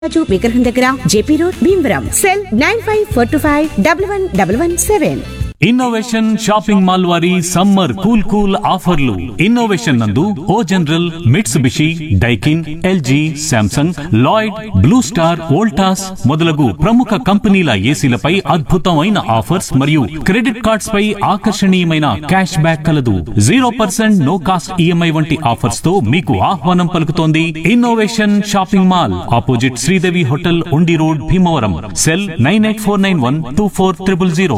రాజు విగ్రహం దగ్గర JP road Bhimavaram cell nine five four two five double one double one seven Innovation shopping mall వారి summer cool cool ఆఫర్లు Innovation నందు O General Mitsubishi Daikin LG Samsung Lloyd Blue Star Voltas మొదలగు ప్రముఖ కంపెనీల ఏసీలపై అద్భుతమైన offers మరియు credit cards పై ఆకర్షణీయమైన క్యాష్ బ్యాక్ కలదు zero percent no cost EMI వంటి ఆఫర్స్ తో మీకు ఆహ్వానం పలుకుతోంది Innovation shopping mall opposite Sridevi hotel Undi road Bhimavaram cell nine eight four nine one two four triple zero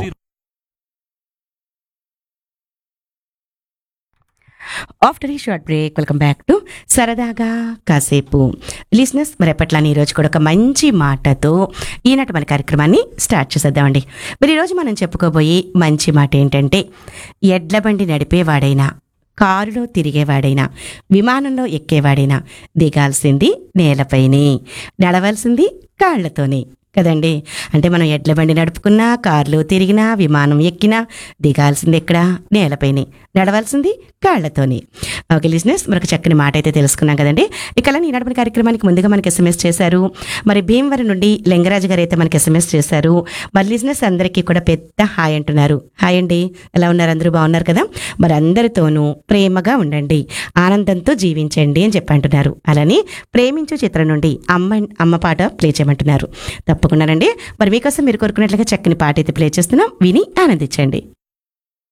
after ఈ short break welcome back to సరదాగా కాసేపు లిసినెస్ మరి ఎప్పట్లానే ఈరోజు కూడా ఒక మంచి మాటతో ఈనాటి మన కార్యక్రమాన్ని స్టార్ట్ చేసేద్దామండి మరి ఈరోజు మనం చెప్పుకోబోయే మంచి మాట ఏంటంటే ఎడ్ల బండి నడిపేవాడైనా కారులో తిరిగేవాడైనా విమానంలో ఎక్కేవాడైనా దిగాల్సింది నేలపైనే నడవలసింది కాళ్లతోనే కదండి అంటే మనం ఎడ్ల బండి నడుపుకున్నా కార్లు తిరిగినా విమానం ఎక్కినా దిగాల్సింది ఎక్కడ నేలపైనే నడవాల్సింది కాళ్లతోని ఓకే లిజినెస్ మరొక చక్కని మాట అయితే తెలుసుకున్నాం కదండి ఇక అలా ఈనాటి మన కార్యక్రమానికి ముందుగా మనకి ఎస్ఎంఎస్ చేశారు మరి భీమవరం నుండి లింగరాజు గారు అయితే మనకి ఎస్ఎంఎస్ చేశారు మరి లిజినెస్ అందరికీ కూడా పెద్ద హాయ్ అంటున్నారు హాయ్ అండి ఎలా ఉన్నారు అందరూ బాగున్నారు కదా మరి అందరితోనూ ప్రేమగా ఉండండి ఆనందంతో జీవించండి అని చెప్పి అంటున్నారు అలానే ప్రేమించు చిత్రం నుండి అమ్మ అమ్మ పాట ప్లే చేయమంటున్నారు తప్పకుండా రండి మరి మీకోసం మీరు కోరుకున్నట్లుగా చక్కని పాట అయితే ప్లే చేస్తున్నాం విని ఆనందించండి